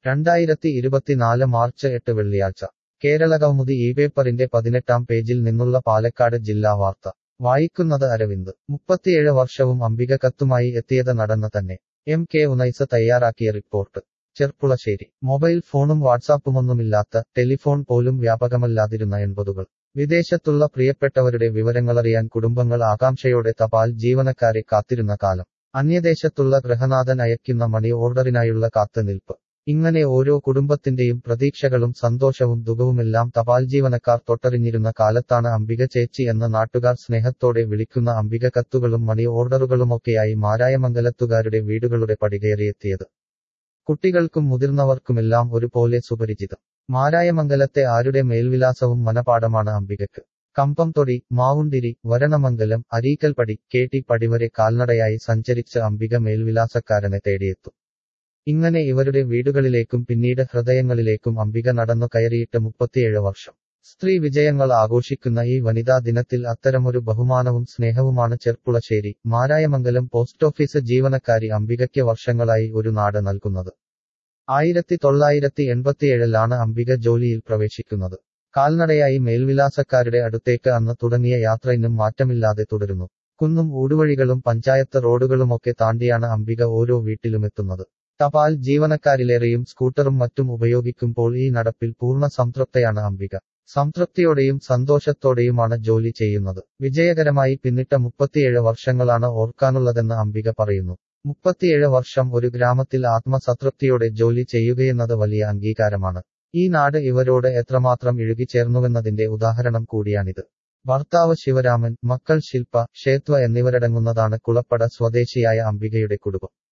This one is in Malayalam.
രണ്ടായിരത്തി ഇരുപത്തിനാല് മാർച്ച് എട്ട് വെള്ളിയാഴ്ച കേരളകൗമുദി ഈ പേപ്പറിന്റെ പതിനെട്ടാം പേജിൽ നിന്നുള്ള പാലക്കാട് ജില്ലാ വാർത്ത വായിക്കുന്നത് അരവിന്ദ് മുപ്പത്തിയേഴ് വർഷവും അംബിക കത്തുമായി എത്തിയത് നടന്ന തന്നെ എം കെ ഉനൈസ് തയ്യാറാക്കിയ റിപ്പോർട്ട് ചെർപ്പുളശ്ശേരി മൊബൈൽ ഫോണും വാട്സാപ്പുമൊന്നുമില്ലാത്ത ടെലിഫോൺ പോലും വ്യാപകമല്ലാതിരുന്ന എൺപതുകൾ വിദേശത്തുള്ള പ്രിയപ്പെട്ടവരുടെ വിവരങ്ങളറിയാൻ കുടുംബങ്ങൾ ആകാംക്ഷയോടെ തപാൽ ജീവനക്കാരെ കാത്തിരുന്ന കാലം അന്യദേശത്തുള്ള ഗൃഹനാഥൻ അയക്കുന്ന മണി ഓർഡറിനായുള്ള കാത്തുനിൽപ്പ് ഇങ്ങനെ ഓരോ കുടുംബത്തിന്റെയും പ്രതീക്ഷകളും സന്തോഷവും ദുഃഖവുമെല്ലാം തപാൽ ജീവനക്കാർ തൊട്ടറിഞ്ഞിരുന്ന കാലത്താണ് അംബിക ചേച്ചി എന്ന നാട്ടുകാർ സ്നേഹത്തോടെ വിളിക്കുന്ന അംബിക കത്തുകളും മണി ഓർഡറുകളുമൊക്കെയായി മാരായമംഗലത്തുകാരുടെ വീടുകളുടെ പടികയറിയെത്തിയത് കുട്ടികൾക്കും മുതിർന്നവർക്കുമെല്ലാം ഒരുപോലെ സുപരിചിതം മാരായമംഗലത്തെ ആരുടെ മേൽവിലാസവും മനപാഠമാണ് അംബികക്ക് കമ്പംതൊടി മാവുണ്ടിരി വരണമംഗലം അരീക്കൽപ്പടി കേട്ടി പടിവരെ കാൽനടയായി സഞ്ചരിച്ച് അംബിക മേൽവിലാസക്കാരനെ തേടിയെത്തും ഇങ്ങനെ ഇവരുടെ വീടുകളിലേക്കും പിന്നീട് ഹൃദയങ്ങളിലേക്കും അംബിക നടന്നു കയറിയിട്ട് മുപ്പത്തിയേഴ് വർഷം സ്ത്രീ വിജയങ്ങൾ ആഘോഷിക്കുന്ന ഈ വനിതാ ദിനത്തിൽ അത്തരമൊരു ബഹുമാനവും സ്നേഹവുമാണ് ചെർപ്പുളശ്ശേരി മാരായമംഗലം പോസ്റ്റ് ഓഫീസ് ജീവനക്കാരി അംബികയ്ക്ക് വർഷങ്ങളായി ഒരു നാട് നൽകുന്നത് ആയിരത്തി തൊള്ളായിരത്തി എൺപത്തിയേഴിലാണ് അംബിക ജോലിയിൽ പ്രവേശിക്കുന്നത് കാൽനടയായി മേൽവിലാസക്കാരുടെ അടുത്തേക്ക് അന്ന് തുടങ്ങിയ യാത്ര ഇന്നും മാറ്റമില്ലാതെ തുടരുന്നു കുന്നും ഊടുവഴികളും പഞ്ചായത്ത് റോഡുകളുമൊക്കെ താണ്ടിയാണ് അംബിക ഓരോ വീട്ടിലുമെത്തുന്നത് തപാൽ ജീവനക്കാരിലേറെയും സ്കൂട്ടറും മറ്റും ഉപയോഗിക്കുമ്പോൾ ഈ നടപ്പിൽ പൂർണ്ണ സംതൃപ്തയാണ് അംബിക സംതൃപ്തിയോടെയും സന്തോഷത്തോടെയുമാണ് ജോലി ചെയ്യുന്നത് വിജയകരമായി പിന്നിട്ട മുപ്പത്തിയേഴ് വർഷങ്ങളാണ് ഓർക്കാനുള്ളതെന്ന് അംബിക പറയുന്നു മുപ്പത്തിയേഴ് വർഷം ഒരു ഗ്രാമത്തിൽ ആത്മസംതൃപ്തിയോടെ ജോലി ചെയ്യുകയെന്നത് വലിയ അംഗീകാരമാണ് ഈ നാട് ഇവരോട് എത്രമാത്രം ഇഴുകിച്ചേർന്നുവെന്നതിന്റെ ഉദാഹരണം കൂടിയാണിത് ഭർത്താവ് ശിവരാമൻ മക്കൾ ശില്പ ഷേത്വ എന്നിവരടങ്ങുന്നതാണ് കുളപ്പട സ്വദേശിയായ അംബികയുടെ കുടുംബം